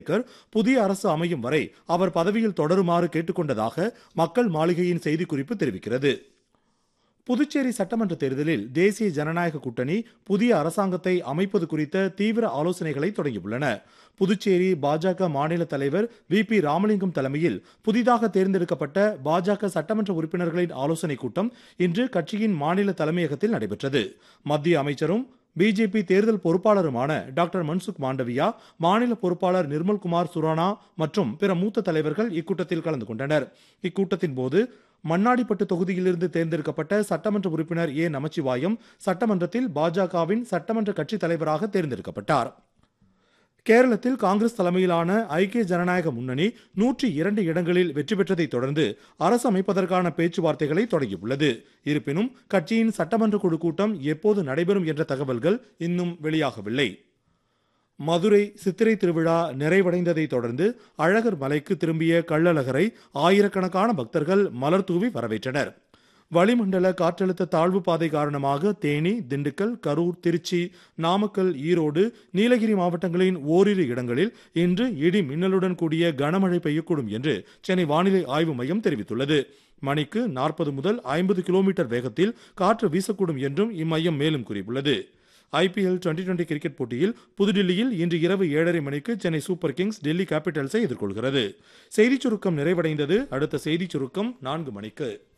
அம்பேத்கர் புதிய அரசு அமையும் வரை அவர் பதவியில் தொடருமாறு கேட்டுக்கொண்டதாக மக்கள் மாளிகையின் செய்திக்குறிப்பு தெரிவிக்கிறது புதுச்சேரி சட்டமன்ற தேர்தலில் தேசிய ஜனநாயக கூட்டணி புதிய அரசாங்கத்தை அமைப்பது குறித்த தீவிர ஆலோசனைகளை தொடங்கியுள்ளன புதுச்சேரி பாஜக மாநில தலைவர் வி பி ராமலிங்கம் தலைமையில் புதிதாக தேர்ந்தெடுக்கப்பட்ட பாஜக சட்டமன்ற உறுப்பினர்களின் ஆலோசனைக் கூட்டம் இன்று கட்சியின் மாநில தலைமையகத்தில் நடைபெற்றது மத்திய அமைச்சரும் பிஜேபி தேர்தல் பொறுப்பாளருமான டாக்டர் மன்சுக் மாண்டவியா மாநில பொறுப்பாளர் நிர்மல்குமார் சுரானா மற்றும் பிற மூத்த தலைவர்கள் இக்கூட்டத்தில் கலந்து கொண்டனர் இக்கூட்டத்தின் போது மண்ணாடிப்பட்டு தொகுதியிலிருந்து தேர்ந்தெடுக்கப்பட்ட சட்டமன்ற உறுப்பினர் ஏ நமச்சிவாயம் சட்டமன்றத்தில் பாஜகவின் சட்டமன்ற கட்சித் தலைவராக தேர்ந்தெடுக்கப்பட்டார் கேரளத்தில் காங்கிரஸ் தலைமையிலான ஐக்கிய ஜனநாயக முன்னணி நூற்றி இரண்டு இடங்களில் வெற்றி பெற்றதை தொடர்ந்து அரசு அமைப்பதற்கான பேச்சுவார்த்தைகளை தொடங்கியுள்ளது இருப்பினும் கட்சியின் சட்டமன்ற குழு கூட்டம் எப்போது நடைபெறும் என்ற தகவல்கள் இன்னும் வெளியாகவில்லை மதுரை சித்திரை திருவிழா நிறைவடைந்ததை தொடர்ந்து அழகர் மலைக்கு திரும்பிய கள்ளழகரை ஆயிரக்கணக்கான பக்தர்கள் மலர் தூவி வரவேற்றனர் வளிமண்டல காற்றழுத்த தாழ்வு பாதை காரணமாக தேனி திண்டுக்கல் கரூர் திருச்சி நாமக்கல் ஈரோடு நீலகிரி மாவட்டங்களின் ஓரிரு இடங்களில் இன்று இடி மின்னலுடன் கூடிய கனமழை பெய்யக்கூடும் என்று சென்னை வானிலை ஆய்வு மையம் தெரிவித்துள்ளது மணிக்கு நாற்பது முதல் ஐம்பது கிலோமீட்டர் வேகத்தில் காற்று வீசக்கூடும் என்றும் இம்மையம் மேலும் கூறியுள்ளது ஐபிஎல் டுவெண்டி டுவெண்டி கிரிக்கெட் போட்டியில் புதுடில்லியில் இன்று இரவு ஏழரை மணிக்கு சென்னை சூப்பர் கிங்ஸ் டெல்லி கேபிட்டல்ஸை எதிர்கொள்கிறது செய்திச் சுருக்கம் நிறைவடைந்தது அடுத்த செய்திச் சுருக்கம் நான்கு மணிக்கு